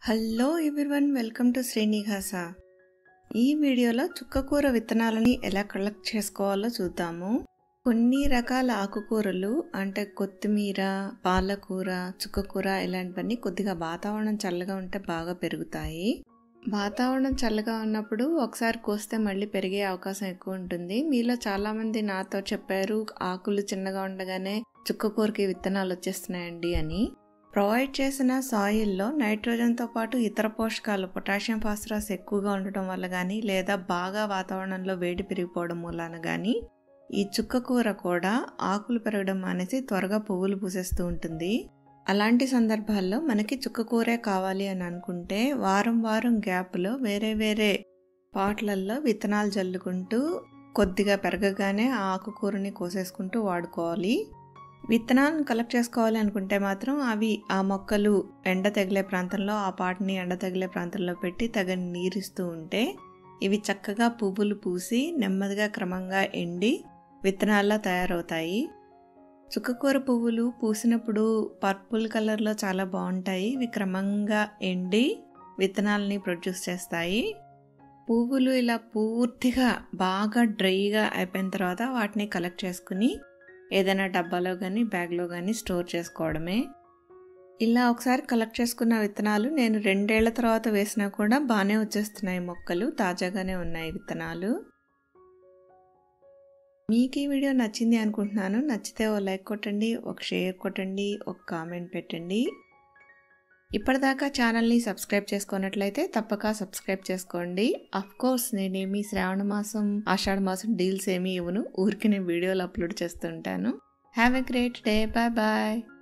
hello everyone welcome to Srinivasa ఈ వీడియోలో చుక్కకూర విత్తనాలని ఎలా కలెక్ట్ చేసుకోవాలో చూద్దాము కొన్ని రకాల ఆకుకూరలు అంటే కొత్తిమీర పాలకూర చుక్కకూర ఇలాంటివన్నీ కొద్దిగా వాతావరణం చల్లగా ఉంటే బాగా పెరుగుతాయి వాతావరణం చల్లగా ఉన్నప్పుడు ఒకసారి కోస్తే మళ్ళీ పెరిగే అవకాశం ఎక్కువ ఉంటుంది మీలో చాలామంది నాతో చెప్పారు ఆకులు చిన్నగా ఉండగానే చుక్కకూరకి విత్తనాలు వచ్చేస్తున్నాయండి అని ప్రొవైడ్ చేసిన సాయిల్లో నైట్రోజన్తో పాటు ఇతర పోషకాలు పొటాషియం ఫాస్ఫరస్ ఎక్కువగా ఉండటం వల్ల కానీ లేదా బాగా వాతావరణంలో వేడి పెరిగిపోవడం మూలాన కానీ ఈ చుక్కకూర కూడా ఆకులు పెరగడం మానేసి త్వరగా పువ్వులు పూసేస్తూ ఉంటుంది అలాంటి సందర్భాల్లో మనకి చుక్కకూరే కావాలి అని అనుకుంటే వారం వారం గ్యాప్లో వేరే వేరే పాట్లల్లో విత్తనాలు జల్లుకుంటూ కొద్దిగా పెరగగానే ఆ ఆకుకూరని కోసేసుకుంటూ వాడుకోవాలి విత్తనాలను కలెక్ట్ చేసుకోవాలి అనుకుంటే మాత్రం అవి ఆ మొక్కలు ఎండ తగిలే ప్రాంతంలో ఆ పాటని ఎండ తగిలే ప్రాంతంలో పెట్టి తగని నీరిస్తూ ఉంటే ఇవి చక్కగా పువ్వులు పూసి నెమ్మదిగా క్రమంగా ఎండి విత్తనాల్లో తయారవుతాయి చుక్కకూర పువ్వులు పూసినప్పుడు పర్పుల్ కలర్లో చాలా బాగుంటాయి ఇవి క్రమంగా ఎండి విత్తనాలని ప్రొడ్యూస్ చేస్తాయి పువ్వులు ఇలా పూర్తిగా బాగా డ్రైగా అయిపోయిన తర్వాత వాటిని కలెక్ట్ చేసుకుని ఏదైనా డబ్బాలో కానీ బ్యాగ్లో కానీ స్టోర్ చేసుకోవడమే ఇలా ఒకసారి కలెక్ట్ చేసుకున్న విత్తనాలు నేను రెండేళ్ల తర్వాత వేసినా కూడా బాగానే వచ్చేస్తున్నాయి మొక్కలు తాజాగానే ఉన్నాయి విత్తనాలు మీకు ఈ వీడియో నచ్చింది అనుకుంటున్నాను నచ్చితే ఓ లైక్ కొట్టండి ఒక షేర్ కొట్టండి ఒక కామెంట్ పెట్టండి ఇప్పటిదాకా ఛానల్ని సబ్స్క్రైబ్ చేసుకున్నట్లయితే తప్పక సబ్స్క్రైబ్ చేసుకోండి అఫ్ కోర్స్ నేనేమి శ్రావణ మాసం ఆషాఢ మాసం డీల్స్ ఏమి ఇవ్వను ఊరికి నేను వీడియోలు అప్లోడ్ చేస్తుంటాను have a great day bye bye